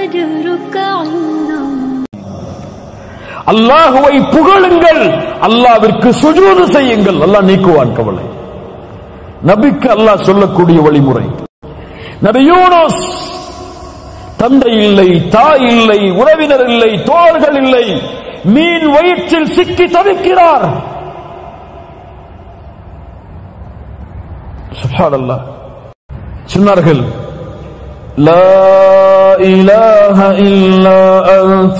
أجرك عند الله அல்லாஹுவை புகழுங்கள் அல்லாவிற்கு சுஜூது செய்யுங்கள் அல்லாஹ் நீக்குவான் கவலை நபிக்கு அல்லாஹ் சொல்லக்கூடிய வழிமுறை நபி யூனுஸ் தந்தை இல்லை தாய் இல்லை உறவினர் இல்லை தோழர்கள் இல்லை மீன் வயிற்றில் சிக்கி தவிக்கிறார் சுப்ஹானல்லாஹ் சொன்னார்கள் லா இலாஹ இல்லா அன்த்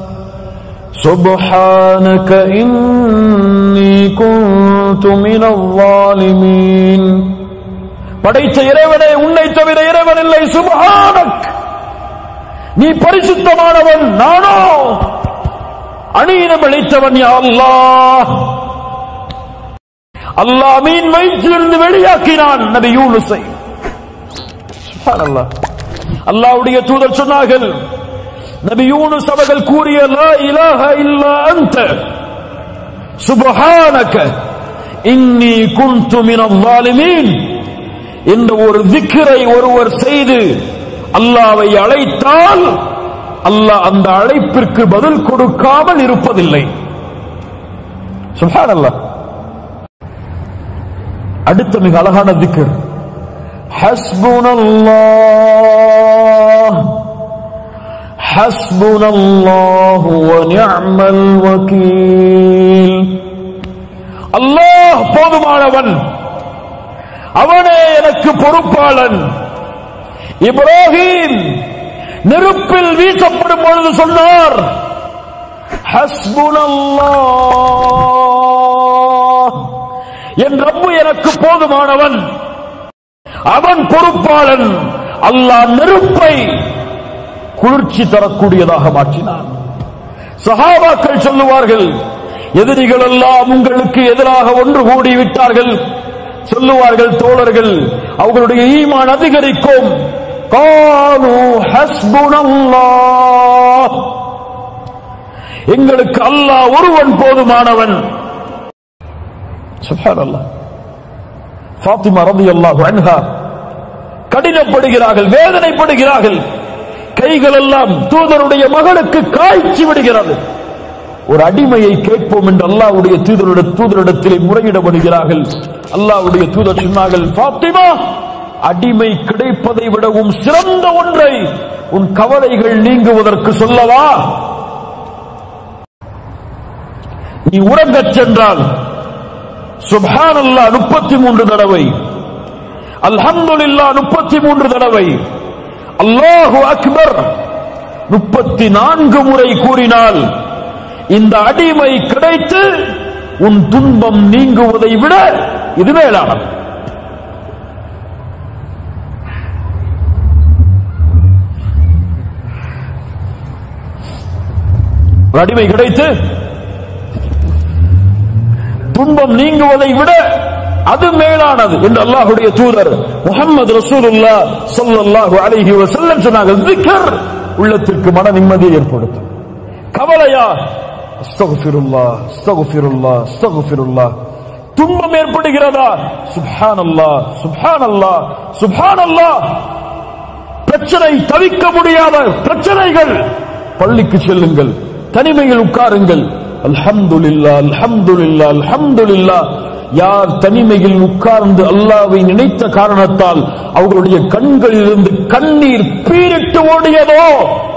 سبحانك إني كنت من الظالمين படைத்த இறைவனே உன்னை தவிர இறைவன் இல்லை சுபஹானக் நீ பரிசுத்தமானவன் நானோ அணியினம் அளித்தவன் யா அல்லாஹ் அல்லாஹ் மீன் வயிற்றிலிருந்து வெளியாக்கினான் நபி யூனுஸை சுப்ஹானல்லாஹ் அல்லாஹ்வுடைய தூதர் சொன்னார்கள் நபி யூனுஸ் அவர்கள் கூறிய லா இலாஹ இல்லா அன்த சுப்ஹானக இன்னி குன்து மினல் ஸாலிமீன் என்ற ஒரு திக்ரை ஒருவர் செய்து அல்லாவை அழைத்தால் அல்லாஹ் அந்த அழைப்பிற்கு பதில் கொடுக்காமல் இருப்பதில்லை சுப்ஹானல்லாஹ் அடுத்த மிக அழகான திக்ர் ஹஸ்புனல்லாஹ் حسبنا الله ونعم الوكيل அல்லாஹ் போதுமானவன் அவனே எனக்கு பொறுப்பாளன் இப்ராஹிம் நெருப்பில் வீசப்படும் பொழுது சொன்னார் ஹஸ்புனல்லாஹ் என் ரப்பு எனக்கு போதுமானவன் அவன் பொறுப்பாளன் அல்லாஹ் நெருப்பை குளிர்ச்சி தரக்கூடியதாக மாற்றினான் சஹாபாக்கள் சொல்லுவார்கள் எதிரிகள் எல்லாம் உங்களுக்கு எதிராக ஒன்று கூடி விட்டார்கள் சொல்லுவார்கள் தோழர்கள் அவர்களுடைய ஈமான் அதிகரிக்கும் காலு ஹஸ்புனல்லாஹ் எங்களுக்கு அல்லாஹ் ஒருவன் போதுமானவன் சுப்ஹானல்லாஹ் ஃபாத்திமா ரலியல்லாஹு அன்ஹா கடினப்படுகிறார்கள் வேதனைப்படுகிறார்கள் கைகள் எல்லாம் தூதருடைய மகளுக்கு காய்ச்சி விடுகிறது ஒரு அடிமையை கேட்போம் என்று அல்லாவுடைய தூதருடைய தூதரிடத்திலே முறையிடப்படுகிறார்கள் அல்லாவுடைய தூதர் சொன்னார்கள் பாத்திமா அடிமை கிடைப்பதை விடவும் சிறந்த ஒன்றை உன் கவலைகள் நீங்குவதற்கு சொல்லவா நீ உறங்கச் சென்றால் சுபான் அல்லா முப்பத்தி மூன்று தடவை அல்ஹம்துலில்லா முப்பத்தி மூன்று தடவை அல்லாஹு அக்பர் முப்பத்தி நான்கு முறை கூறினால் இந்த அடிமை கிடைத்து உன் துன்பம் நீங்குவதை விட இது மேலானது ஒரு அடிமை கிடைத்து துன்பம் நீங்குவதை விட அது மேலானது என்று அல்லாஹுடைய தூதர் முகமது ரசூலுல்லா ஸல்லல்லாஹு அலைஹி வஸல்லம் சொன்னார்கள் திக்ர் உள்ளத்திற்கு மன நிம்மதியை ஏற்படுத்தும் கவலையா அஸ்தக்ஃபிருல்லாஹ் அஸ்தக்ஃபிருல்லாஹ் அஸ்தக்ஃபிருல்லாஹ் துன்பம் ஏற்படுகிறதா சுப்ஹானல்லாஹ் சுப்ஹானல்லாஹ் சுப்ஹானல்லாஹ் பிரச்சனை தவிக்க முடியாத பிரச்சனைகள் பள்ளிக்கு செல்லுங்கள் தனிமையில் உட்காருங்கள் அல்ஹம்துலில்லா அல்ஹம்துலில்லா அல்ஹம்துலில்லா யார் தனிமையில் உட்கார்ந்து அல்லாவை நினைத்த காரணத்தால் அவர்களுடைய கண்களிலிருந்து கண்ணீர் பீரிட்டு ஓடியதோ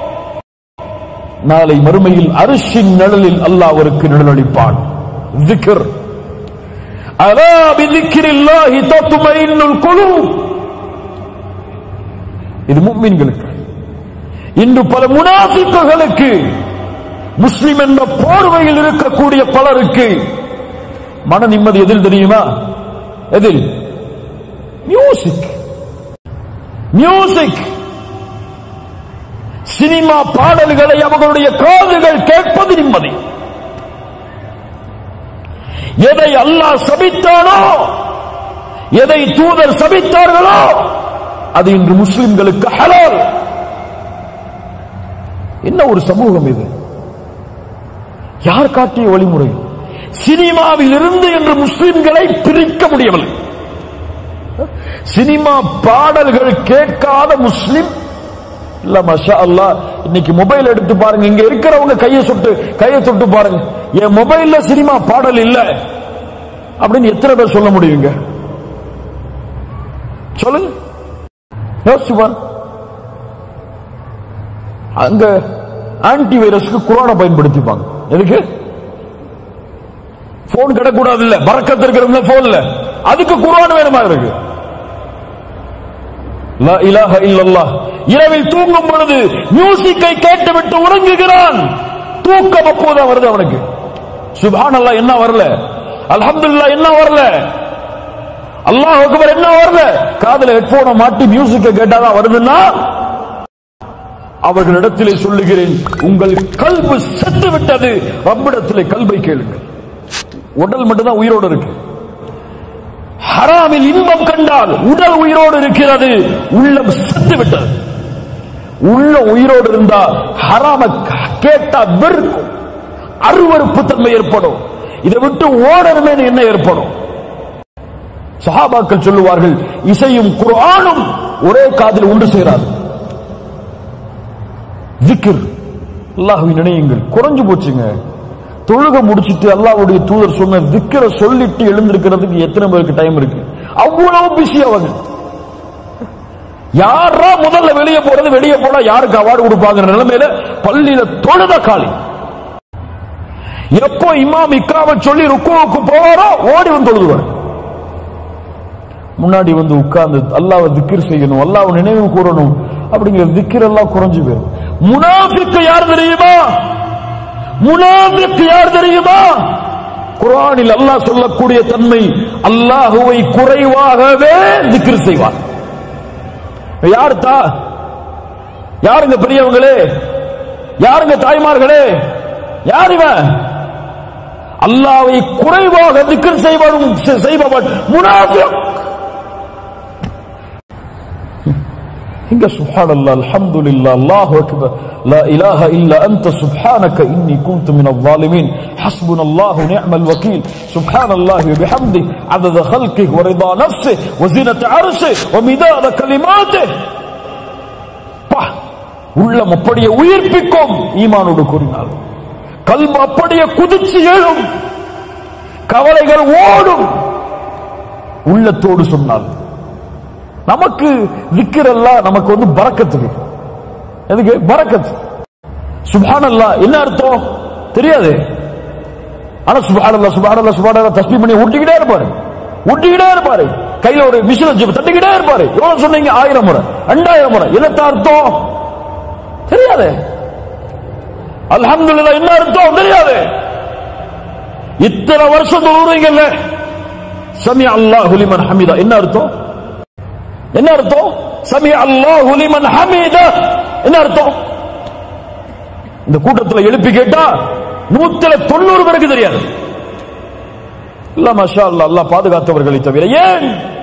நாளை மறுமையில் அரிசின் நிழலில் அல்லாஹ் அவருக்கு நிழலளிப்பான் திக்ர் அலா பிதிக்ரில்லாஹி தத்மைனுல் குலூப் இது முக்மீன்களுக்கு இன்று பல முனாஃபிக்குகளுக்கு முஸ்லிம் என்ற போர்வையில் இருக்கக்கூடிய பலருக்கு மன நிம்மதி எதில் தெரியுமா எதில் மியூசிக் மியூசிக் சினிமா பாடல்களை அவர்களுடைய காதுகள் கேட்பது நிம்மதி எதை அல்லாஹ் சபித்தானோ எதை தூதர் சபித்தார்களோ அது இன்று முஸ்லிம்களுக்கு ஹலால் என்ன ஒரு சமூகம் இது யார் காட்டிய வழிமுறை சினிமாவில் இருந்து என்று முஸ்லிம்களை பிரிக்க முடியவில்லை சினிமா பாடல்கள் கேட்காத முஸ்லிம் இல்ல மஷா அல்லாஹ் இன்னைக்கு மொபைல் எடுத்து பாருங்க இங்க இருக்கிறவங்க கையை சுட்டு கையை தொட்டு பாருங்க என் மொபைல்ல சினிமா பாடல் இல்ல அப்படின்னு எத்தனை பேர் சொல்ல முடியுங்க சொல்லுங்க யோசிச்சு பாருங்க அங்க ஆன்டி வைரஸ்க்கு குரானை பயன்படுத்திப்பாங்க எதுக்கு போன் கிடக்கூடாது இல்ல பறக்கத்து இருக்கிறவங்க போன்ல அதுக்கு குரான் வேணுமா இருக்கு லா இலாஹ இல்லல்லாஹ் இரவில் தூங்கும் பொழுது மியூசிக்கை கேட்டுவிட்டு உறங்குகிறான் தூக்கம் அப்போதான் வருது அவனுக்கு சுபான் என்ன வரல அல்ஹம்துலில்லாஹ் என்ன வரல அல்லாஹ் அக்பர் என்ன வரல காதுல ஹெட்போனை மாட்டி மியூசிக்கை கேட்டாதான் வருதுன்னா அவர்களிடத்திலே சொல்லுகிறேன் உங்கள் கல்பு செத்து விட்டது ரப்பிடத்திலே கல்வை கேளுங்கள் உடல் மட்டும்தான் உயிரோடு இருக்கு ஹராமில் இன்பம் கண்டால் உடல் உயிரோடு இருக்கிறது உள்ளம் செத்து விட்டது உள்ள உயிரோடு இருந்தா ஹராம கேட்டா வெறுக்கும் அருவருப்பு தன்மை ஏற்படும் இதை விட்டு ஓடணுமே என்ன ஏற்படும் சஹாபாக்கள் சொல்லுவார்கள் இசையும் குர்ஆனும் ஒரே காதில் ஒன்று சேராது திக்ர் அல்லாஹ்வை நினையுங்கள் குறைஞ்சு போச்சுங்க தொழுக முடிச்சிட்டு அல்லாஹ்வுடைய தூதர் சொன்ன திக்கரை சொல்லிட்டு எழுந்திருக்கிறதுக்கு எத்தனை பேருக்கு டைம் இருக்கு அவ்வளவு பிஸி அவங்க யாரா முதல்ல வெளியே போறது வெளியே போனா யாருக்கு அவார்டு கொடுப்பாங்க நிலைமையில பள்ளியில தொழுத காலி எப்போ இமாம் இக்ராம சொல்லி ருக்குவுக்கு போவாரோ ஓடி வந்து தொழுதுவார் முன்னாடி வந்து உட்கார்ந்து அல்லாஹ்வை திக்ர் செய்யணும் அல்லாஹ்வை நினைவு கூறணும் அப்படிங்கிற திக்ர் எல்லாம் குறைஞ்சு போயிரும் முனாஃபிக்கு யார் தெரியுமா முனாஃபிக்கு யார் தெரியுமா குர்ஆனில் அல்லாஹ் சொல்லக்கூடிய தன்மை அல்லாஹுவை குறைவாகவே திக்ர் செய்வார் யார் தா யாருங்க பெரியவங்களே யாருங்க தாய்மார்களே யார் இவன் அல்லாவை குறைவாக திக்ர் செய்வதும் செய்பவன் முனாஃபிக் இங்க சுப்ஹான் அல்லா அல்ஹம்துலில்லாஹ் அல்லாஹு அக்பர் லா இலாஹ இல்லா அன்த சுப்ஹானக இன்னி குன்து மினல் ظالمين حسبنا الله ونعم الوكيل سبحان الله وبحمده عدد خلقه ورضا نفسه وزنة عرشه ومداد كلماته பா உள்ளம் அப்படியே உயிர்ப்பிக்கும் ஈமானோடு கூறினார் கல்பு அப்படியே குதிச்சு எழும் கவலைகள் ஓடும் உள்ளத்தோடு சொன்னால் நமக்கு விக்கிறெல்லாம் நமக்கு வந்து பறக்கத்துக்கு எதுக்கு பறக்கத்து சுபானல்லா என்ன அர்த்தம் தெரியாது ஆனா சுபானல்லா சுபானல்லா சுபானல்லா தஸ்பி பண்ணி ஊட்டிக்கிட்டே இருப்பாரு ஊட்டிக்கிட்டே இருப்பாரு கையில ஒரு மிஷின் வச்சு தட்டிக்கிட்டே இருப்பாரு எவ்வளவு சொன்னீங்க ஆயிரம் முறை ரெண்டாயிரம் முறை என்னத்த அர்த்தம் தெரியாது அல்ஹம்துலில்லாஹ் என்ன அர்த்தம் தெரியாது இத்தனை வருஷம் தொழுறீங்கல்ல சமி அல்லாஹு லிமன் ஹமிதா என்ன அர்த்தம் என்ன அர்த்தம் சமி அல்லாஹு லிமன் ஹமீதா என்ன அர்த்தம் இந்த கூட்டத்தில் எழுப்பி கேட்டா நூத்துல தொண்ணூறு பேருக்கு தெரியாது இல்ல மஷா அல்லா அல்லாஹ் பாதுகாத்தவர்களை தவிர ஏன்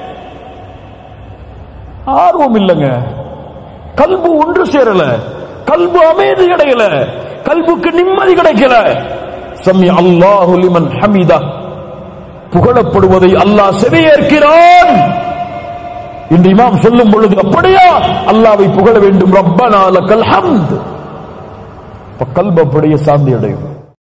ஆர்வம் இல்லைங்க கல்பு ஒன்று சேரல கல்பு அமைதி கிடைக்கல கல்புக்கு நிம்மதி கிடைக்கல சமி அல்லாஹு லிமன் ஹமீதா புகழப்படுவதை அல்லாஹ் செவியேற்கிறான் இந்த இமாம் சொல்லும் பொழுது அப்படியா அல்லாவை புகழ வேண்டும் ரப்பனா லக்கல் ஹம்த் கல்பு அப்படியே சாந்தி அடையும்